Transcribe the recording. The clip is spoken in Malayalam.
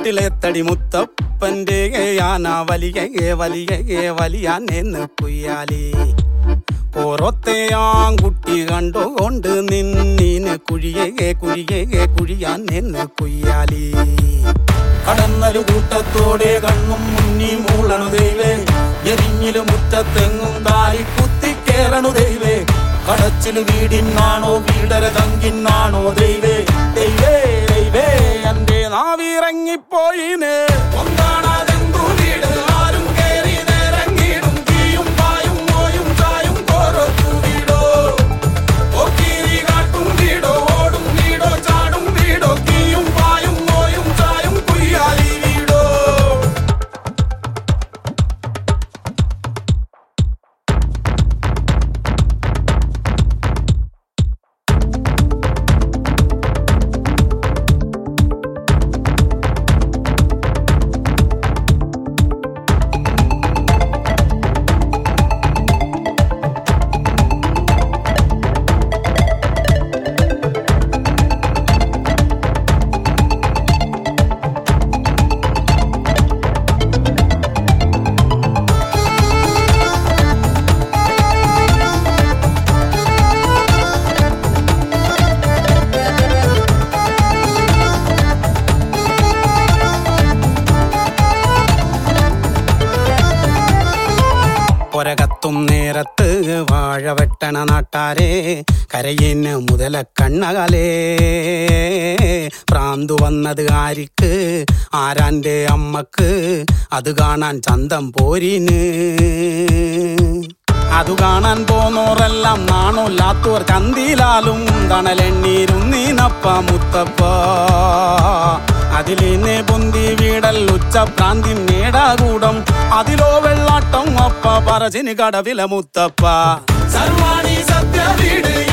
വീട്ടിലെത്തടി മുത്തപ്പന്റെ ആന വലിയ വലിയ വലിയാനെന്ന് കുയ്യാലി പുറത്തെയാങ്കുട്ടി കണ്ടുകൊണ്ട് നിന്നീന് കുഴിയെ കുഴിയെ കുഴിയാൻ എന്ന് കുയ്യാലി കടന്നൊരു കൂട്ടത്തോടെ കണ്ണും മുന്നി മൂളണു ദൈവേ എരിഞ്ഞില് മുറ്റത്തെങ്ങും കാലി കുത്തിക്കേറണു ദൈവേ കടച്ചില് വീടിനാണോ വീടര തങ്കിനാണോ ദൈവേ ദൈവേ ദൈവേ എന്റെ നാവിറങ്ങിപ്പോയിന് ഒന്നാണതെന്തു വീട് ആരും കേറി നേരങ്ങിടും തീയും പായും മോയും ചായും കോരത്തു വീടോ ഒക്കീരി കാട്ടും വീടോ ഓടും വീടോ ചാടും വീടോ തീയും പായും മോയും ചായും കുയ്യാലി വീടോ പൊരകത്തും നേരത്ത് വാഴ വെട്ടണ നാട്ടാരെ കരയിന് മുതല കണ്ണകലേ പ്രാന്തു വന്നത് ആരിക്ക് ആരാന്റെ അമ്മക്ക് അത് കാണാൻ ചന്തം പോരിന് അതു കാണാൻ പോന്നോരെല്ലാം നാണോല്ലാത്തോർ ചന്തിലാലും തണലെണ്ണീരും നീനപ്പ മുത്തപ്പ അതിലിനെ പൊന്തി വീടൽ ഉച്ച പ്രാന്തി നേടാകൂടം അതിലോ വെള്ളാട്ടം അപ്പ പറച്ചിന് കടവില മുത്തപ്പ സർവാണി സത്യ വീട്